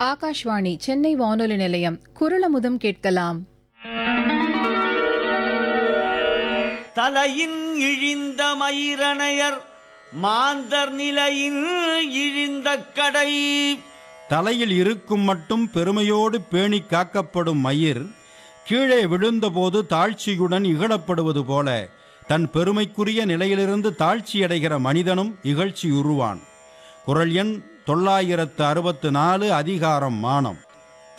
ஆகாஷ்வாணி சென்னை வானொலி நிலையம் குரலமுதம் கேட்கலாம் தலையின் இழிந்த மயிரணையர் மாந்தர் நிலையின் இழிந்த கடை தலையில் இருக்கும் மட்டும் பெருமையோடு பேணி காக்கப்படும் மயிர் கீழே விழுந்தபோது தாழ்ச்சியுடன் இகழப்படுவது போல தன் பெருமைக்குரிய நிலையிலிருந்து தாழ்ச்சியடைகிற மனிதனும் இகழ்ச்சியுறுவான் குரல் எண் தொள்ளாயிரத்து அறுபத்து நாலு அதிகாரம் மானம்